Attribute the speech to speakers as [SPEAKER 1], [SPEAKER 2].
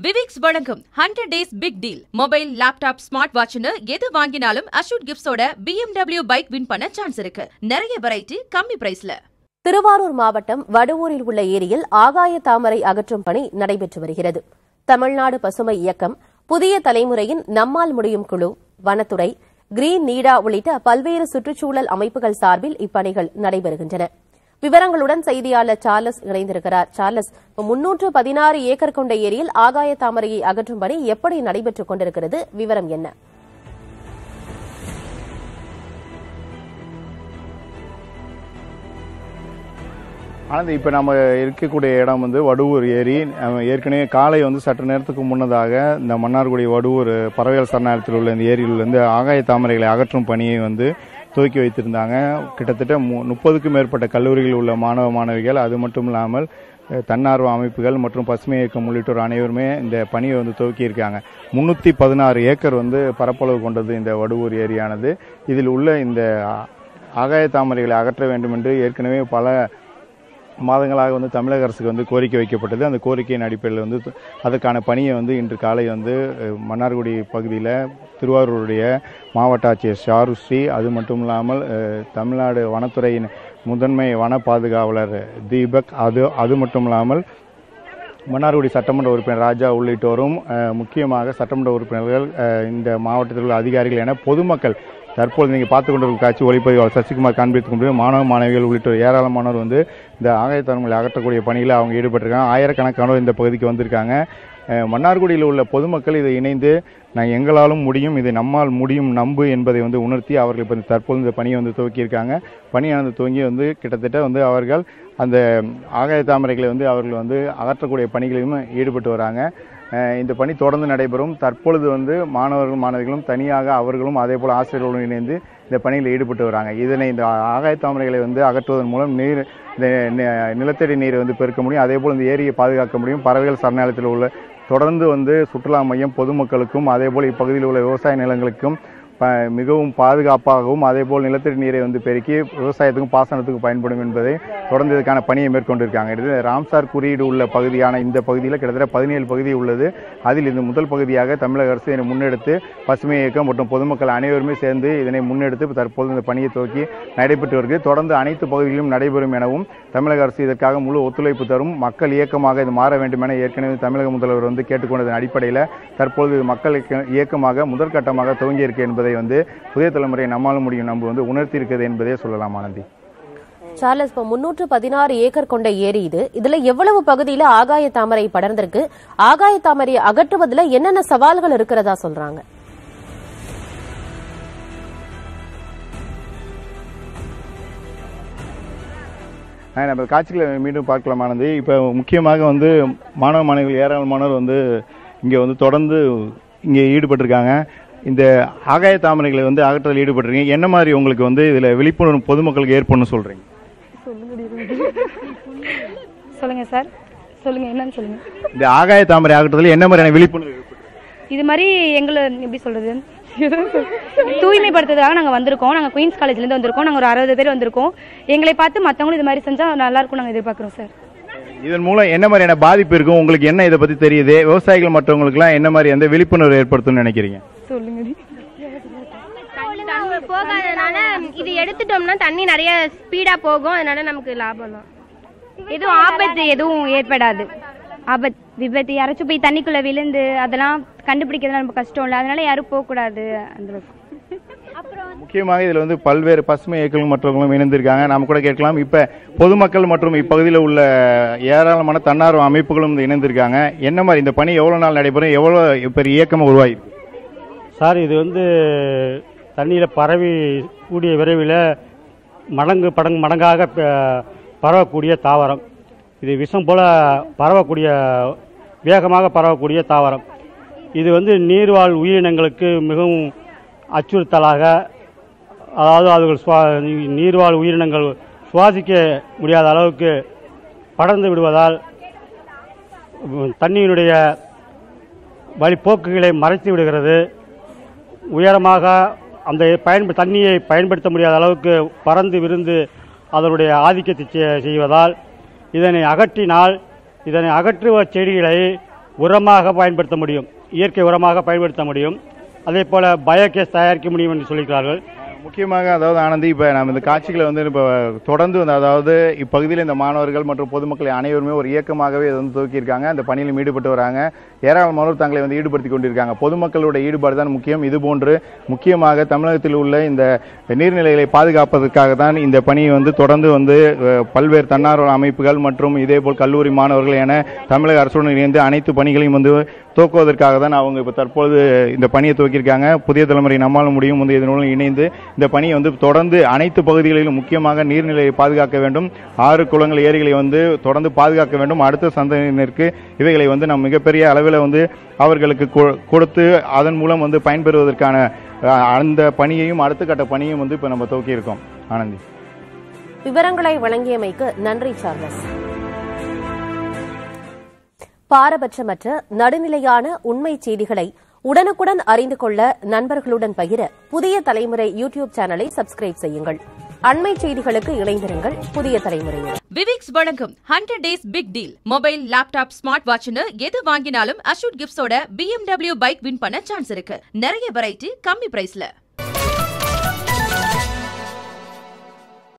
[SPEAKER 1] விவிக்ஸ் வழங்கும் hundred days big deal mobile laptop smart வாட்ச்னு எது வாங்கினாலும் அஷூட் கிஃப்ட்ஸோட BMW பைக் வின் பண்ண சான்ஸ் இருக்கு நிறைய வெரைட்டி கம்மி பிரைஸ்ல
[SPEAKER 2] திருவாரூர் மாவட்டம் வடுவூரில் உள்ள ஏரியில் ஆகாய தாமரை அகற்றும் பணி நடைபெற்று வருகிறது தமிழ்நாடு பசுமை இயக்கம் புதிய தலைமுறையின் நம்மால் முடியும் குழு வனத்துறை கிரீன் நீடா உள்ளிட்ட பல்வேறு சுற்றுச்சூழல் அமைப்புகள் சார்பில் இப்பணிகள் நடைபெறுகின்றன விவரங்களுடன் செய்தியாளர் சார்லஸ் இணைந்திருக்கிறார் சார்லஸ் முன்னூற்று பதினாறு ஏக்கர் கொண்ட ஏரியில் ஆகாய தாமரையை அகற்றும் பணி எப்படி நடைபெற்றுக் கொண்டிருக்கிறது விவரம் என்ன
[SPEAKER 3] ஆனந்த் இப்போ நம்ம இருக்கக்கூடிய இடம் வந்து வடுவூர் ஏரி நம்ம ஏற்கனவே காலை வந்து சற்று நேரத்துக்கு முன்னதாக இந்த மன்னார்குடி வடுவூர் பறவைகள் சரணாலயத்தில் உள்ள இந்த ஏரியிலிருந்து ஆகாய தாமரைகளை அகற்றும் பணியை வந்து துவக்கி வைத்திருந்தாங்க கிட்டத்தட்ட மு- முப்பதுக்கும் மேற்பட்ட கல்லூரிகளில் உள்ள மாணவ மாணவிகள் அது மட்டும் இல்லாமல் அஹ், தன்னார்வ அமைப்புகள் மற்றும் பசுமை இயக்கம் உள்ளிட்டோர் அனைவருமே இந்த பணியை வந்து துவக்கியிருக்காங்க முன்னூற்றி பதினாறு ஏக்கர் வந்து பரப்பளவு கொண்டது இந்த வடுவூர் ஏரியானது இதில் உள்ள இந்த ஆ- ஆகாய தாமரைகளை அகற்ற வேண்டும் என்று ஏற்கனவே பல மாதங்களாக வந்து தமிழக அரசுக்கு வந்து கோரிக்கை வைக்கப்பட்டது அந்த கோரிக்கையின் அடிப்படையில் வந்து து- அதற்கான பணியை வந்து இன்று காலை வந்து அஹ், மன்னார்குடி பகுதியில் திருவாரூருடைய மாவட்ட ஆட்சியர் ஷாருஸ்ரீ அது மட்டும் இல்லாமல் அஹ், தமிழ்நாடு வனத்துறையின் முதன்மை வன பாதுகாவலர் தீபக் அது அது மட்டும் இல்லாமல் மன்னார்குடி சட்டமன்ற உறுப்பினர் ராஜா உள்ளிட்டோரும் அஹ், முக்கியமாக சட்டமன்ற உறுப்பினர்கள் அஹ், இந்த மாவட்டத்தில் உள்ள அதிகாரிகள் என பொதுமக்கள் தற்போது நீங்கள் பார்த்து கொண்டிருக்கும் காட்சி ஒளிப்பதிவாளர் சசிகுமார் காண்பித்துக் கொண்டு மாணவ மாணவிகள் உள்ளிட்டோர் ஏராளமானோர் வந்து இந்த ஆகாயத்தன்மையை அகற்றக்கூடிய பணியில் அவங்க ஈடுபட்டிருக்காங்க ஆயிரக்கணக்கானோர் இந்த பகுதிக்கு வந்திருக்காங்க அஹ், மன்னார்குடியில் உள்ள பொதுமக்கள் இதை இணைந்து நான் எங்களாலும் முடியும் இதை நம்மால் முடியும் நம்பு என்பதை வந்து உணர்த்தி அவர்கள் இப்போ தற்போது இந்த பணியை வந்து துவக்கியிருக்காங்க பணியானது துவங்கி வந்து கிட்டத்தட்ட வந்து அவர்கள் அந்த ஆகாய தாமரைகளை வந்து அவர்கள் வந்து அகற்றக்கூடிய பணிகளிலும் ஈடுபட்டு வராங்க அஹ் இந்த பணி தொடர்ந்து நடைபெறும் தற்பொழுது வந்து மாணவர்கள் மாணவிகளும் தனியாக அவர்களும் அதே போல் ஆசிரியர்களுடன் இணைந்து இந்த பணியில் ஈடுபட்டு வராங்க இதனை இந்த ஆகாய தாமரைகளை வந்து அகற்றுவதன் மூலம் நீர் இந்த நி- நிலத்தடி நீரை வந்து பெருக்க முடியும் அதே போல் இந்த ஏரியை பாதுகாக்க முடியும் பறவைகள் சரணாலயத்தில் உள்ள தொடர்ந்து வந்து சுற்றுலா மையம் பொதுமக்களுக்கும் அதே போல் இப்பகுதியில் உள்ள விவசாய நிலங்களுக்கும் ப- மிகவும் பாதுகாப்பாகவும் அதே போல் நிலத்தடி நீரை வந்து பெருக்கி விவசாயத்துக்கும் பாசனத்துக்கும் பயன்படும் என்பதை தொடர்ந்து இதுக்கான பணியை மேற்கொண்டிருக்காங்க இது ராம்சார் குறியீடு உள்ள பகுதியான இந்த பகுதியில் கிட்டத்தட்ட பதினேழு பகுதி உள்ளது அதில் இந்த முதல் பகுதியாக தமிழக அரசு இதனை முன்னெடுத்து பசுமை இயக்கம் மற்றும் பொதுமக்கள் அனைவருமே சேர்ந்து இதனை முன்னெடுத்து தற்போது இந்த பணியை துவக்கி நடைபெற்று வருகிறது தொடர்ந்து அனைத்து பகுதிகளிலும் நடைபெறும் எனவும் தமிழக அரசு இதற்காக முழு ஒத்துழைப்பு தரும் மக்கள் இயக்கமாக இது மாற வேண்டும் என ஏற்கனவே தமிழக முதல்வர் வந்து கேட்டுக்கொண்டதன் அடிப்படையில் தற்பொழுது இது மக்கள் இயக்க- இயக்கமாக முதற்கட்டமாக துவங்கியிருக்கு என்பதை வந்து புதிய தலைமுறை நம்மால் முடியும் நம்ம வந்து உணர்த்தியிருக்கிறது என்பதே சொல்லலாம் ஆனந்தி
[SPEAKER 2] சார்லஸ் இப்போ முன்னூற்று பதினாறு ஏக்கர் கொண்ட ஏரி இது இதுல எவ்வளவு பகுதியில ஆகாய தாமரை படர்ந்திருக்கு ஆகாய தாமரையை அகற்றுவதுல என்னென்ன சவால்கள் இருக்கிறதா சொல்றாங்க
[SPEAKER 3] ஆஹ் நம்ம காட்சிகளை மீண்டும் பார்க்கலாம் ஆனந்தி இப்போ முக்கியமாக வந்து மாணவ மாணவிகள் ஏராளமானோர் வந்து இங்கே வந்து தொடர்ந்து இங்கே ஈடுபட்டிருக்காங்க இந்த ஆகாய தாமரைகளை வந்து அகற்றல் ஈடுபட்டிருக்கீங்க என்ன மாதிரி உங்களுக்கு வந்து இதில் விழிப்புணர்வு பொதுமக்களுக்கு ஏற்படணும் சொல்கிறீங்க
[SPEAKER 4] சொல்லுங்க சார் சொல்லுங்க என்னன்னு சொல்லுங்க
[SPEAKER 3] இந்த ஆகாய தாமரை அகற்றத்தில் என்ன மாதிரியான விழிப்புணர்வு ஏற்படுது?
[SPEAKER 4] இது மாதிரி எங்களை எப்படி சொல்றது தூய்மைப்படுத்துறதுக்காக நாங்கள் வந்திருக்கோம் நாங்கள் குயின்ஸ் காலேஜ்லேருந்து வந்திருக்கோம் நாங்கள் ஒரு அறுபது பேர் வந்திருக்கோம் எங்களை பார்த்து மற்றவங்களும் இது மாதிரி செஞ்சால் நல்லா இருக்கும் நாங்கள் எதிர்பார்க்குறோம் சார்
[SPEAKER 3] இதன் மூலம் என்ன மாதிரியான பாதிப்பு இருக்கும் உங்களுக்கு என்ன இதை பற்றி தெரியுது விவசாயிகள் மற்றவங்களுக்குலாம் என்ன மாதிரி அந்த விழிப்புணர்வு ஏற்படுத்தும்னு நினைக்கிறீங்க
[SPEAKER 4] சொல்லுங்க
[SPEAKER 5] தண்ணி போகாதனால இது எடுத்துட்டோம்னா தண்ணி நிறைய ஸ்பீடா போகும் அதனால நமக்கு லாபம் தான்
[SPEAKER 6] எதுவும் ஆபத்து எதுவும் ஏற்படாது ஆபத் விபத்து யாராச்சும் போய் தண்ணிக்குள்ள விழுந்து அதெல்லாம் கண்டுபிடிக்கிறது ரொம்ப கஷ்டம் இல்லை அதனால யாரும் போகக்கூடாது அந்த அளவுக்கு
[SPEAKER 3] முக்கியமாக இதில் வந்து பல்வேறு பசுமை இயக்கங்களும் மற்றவங்களும் இணைந்திருக்காங்க நாம கூட கேட்கலாம் இப்போ பொதுமக்கள் மற்றும் இப்பகுதியில் உள்ள ஏராளமான தன்னார்வ அமைப்புகளும் இந்த இணைந்திருக்காங்க என்ன மாதிரி இந்த பணி எவ்வளோ நாள் நடைபெறும் எவ்வளோ பெரிய இயக்கமாக உருவாயிருக்கு
[SPEAKER 7] சார் இது வந்து தண்ணியில் பரவி கூடிய விரைவில் மடங்கு படங்கு மடங்காக ப- பரவக்கூடிய தாவரம் இது விஷம் போல பரவக்கூடிய வேகமாக பரவக்கூடிய தாவரம் இது வந்து நீர்வாழ் உயிரினங்களுக்கு மிகவும் அச்சுறுத்தலாக அதாவது அதுகள் சுவா நீர்வாழ் உயிரினங்கள் சுவாசிக்க முடியாத அளவுக்கு படர்ந்து விடுவதால் உம், தண்ணியினுடைய வழிப்போக்குகளை மறைத்து விடுகிறது உயரமாக அந்த பயன்ப தண்ணியை பயன்படுத்த முடியாத அளவுக்கு பறந்து விருந்து அதனுடைய ஆதிக்கத்தை செ- செய்வதால் இதனை அகற்றினால் இதனை அகற்றுவ செடிகளை உரமாக பயன்படுத்த முடியும் இயற்கை உரமாக பயன்படுத்த முடியும் அதே போல் பயோகேஸ் தயாரிக்க முடியும் என்று சொல்லியிருக்கிறார்கள்
[SPEAKER 3] முக்கியமாக அதாவது ஆனந்தி இப்போ நம்ம இந்த காட்சிகளை வந்து இப்போ தொடர்ந்து வந்து அதாவது இப்பகுதியில் இந்த மாணவர்கள் மற்றும் பொதுமக்கள் அனைவருமே ஒரு இயக்கமாகவே இதை வந்து துவக்கியிருக்காங்க அந்த பணியில் ஈடுபட்டு வராங்க ஏராளமானோர் தங்களை வந்து ஈடுபடுத்தி கொண்டிருக்காங்க பொதுமக்களோட ஈடுபாடு தான் முக்கியம் இதுபோன்று முக்கியமாக தமிழகத்தில் உள்ள இந்த நீர்நிலைகளை பாதுகாப்பதற்காக தான் இந்த பணியை வந்து தொடர்ந்து வந்து அஹ், பல்வேறு தன்னார்வ அமைப்புகள் மற்றும் இதேபோல் கல்லூரி மாணவர்கள் என தமிழக அரசுடன் இணைந்து அனைத்து பணிகளையும் வந்து துவக்குவதற்காக தான் அவங்க இப்போ தற்பொழுது இந்த பணியை துவக்கியிருக்காங்க புதிய தலைமுறை நம்மால் முடியும் வந்து இதனுடன் இணைந்து இந்த பணியை வந்து தொடர்ந்து அனைத்து பகுதிகளிலும் முக்கியமாக நீர்நிலையை பாதுகாக்க வேண்டும் ஆறு குளங்கள் ஏரிகளை வந்து தொடர்ந்து பாதுகாக்க வேண்டும் அடுத்த சந்ததியினருக்கு இவைகளை வந்து நாம் மிகப்பெரிய அளவில் வந்து அவர்களுக்கு கொ- கொடுத்து அதன் மூலம் வந்து பயன்பெறுவதற்கான அஹ், அந்த பணியையும் அடுத்த கட்ட பணியும் வந்து இப்போ நம்ம துவக்கியிருக்கோம் ஆனந்தி
[SPEAKER 2] விவரங்களை வழங்கியமைக்கு நன்றி சார்லஸ் பாரபட்சமற்ற நடுநிலையான உண்மை செய்திகளை உடனுக்குடன் அறிந்து கொள்ள நண்பர்களுடன் பகிர புதிய தலைமுறை யூடியூப் சேனலை சப்ஸ்கிரைப் செய்யுங்கள் அண்மை செய்திகளுக்கு இணைந்திருங்கள் புதிய தலைமுறையுடன்
[SPEAKER 1] விவிக்ஸ் வழங்கும் hundred days big deal mobile laptop smart வாட்ச்னு எது வாங்கினாலும் அஷூட் கிஃப்ட்ஸோட BMW பைக் வின் பண்ண சான்ஸ் இருக்கு நிறைய வெரைட்டி கம்மி பிரைஸ்ல